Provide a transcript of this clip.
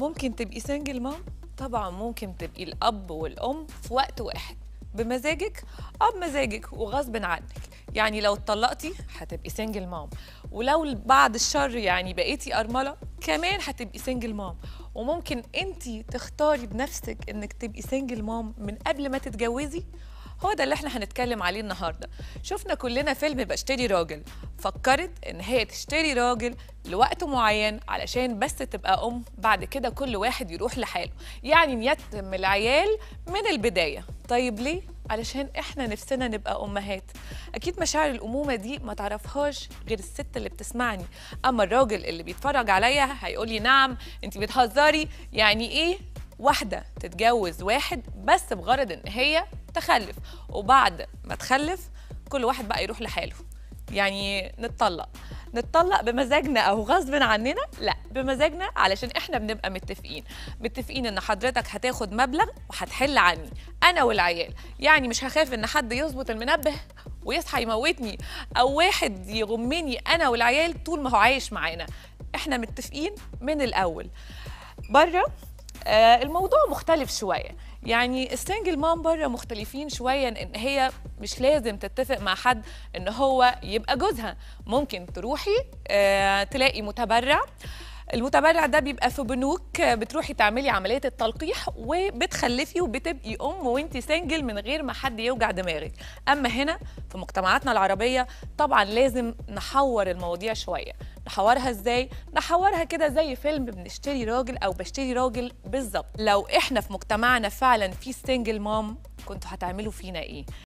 ممكن تبقي سنجل مام طبعا ممكن تبقي الاب والام في وقت واحد بمزاجك اه بمزاجك وغصب عنك يعني لو اتطلقتي هتبقي سنجل مام ولو بعد الشر يعني بقيتي ارمله كمان هتبقي سنجل مام وممكن انت تختاري بنفسك انك تبقي سنجل مام من قبل ما تتجوزي هو ده اللي احنا هنتكلم عليه النهارده شفنا كلنا فيلم بشتري راجل فكرت ان هي تشتري راجل لوقت معين علشان بس تبقى ام بعد كده كل واحد يروح لحاله يعني نيتم العيال من البدايه طيب ليه علشان احنا نفسنا نبقى امهات اكيد مشاعر الامومه دي ما تعرفهاش غير الست اللي بتسمعني اما الراجل اللي بيتفرج عليا هيقول لي نعم انت بتهزري يعني ايه واحده تتجوز واحد بس بغرض ان هي تخلف وبعد ما تخلف كل واحد بقى يروح لحاله يعني نتطلق نتطلق بمزاجنا او غصب عننا لا بمزاجنا علشان احنا بنبقى متفقين متفقين ان حضرتك هتاخد مبلغ وهتحل عني انا والعيال يعني مش هخاف ان حد يظبط المنبه ويصحى يموتني او واحد يغمني انا والعيال طول ما هو عايش معانا احنا متفقين من الاول بره آه الموضوع مختلف شويه يعني السنجل مام بره مختلفين شويه ان هي مش لازم تتفق مع حد ان هو يبقى جوزها ممكن تروحي آه تلاقي متبرع المتبرع ده بيبقى في بنوك بتروحي تعملي عمليه التلقيح وبتخلفي وبتبقي ام وانتي سنجل من غير ما حد يوجع دماغك اما هنا في مجتمعاتنا العربيه طبعا لازم نحور المواضيع شويه نحورها ازاي نحورها كده زي فيلم بنشتري راجل او بشتري راجل بالظبط لو احنا في مجتمعنا فعلا في سنجل مام كنتوا هتعملوا فينا ايه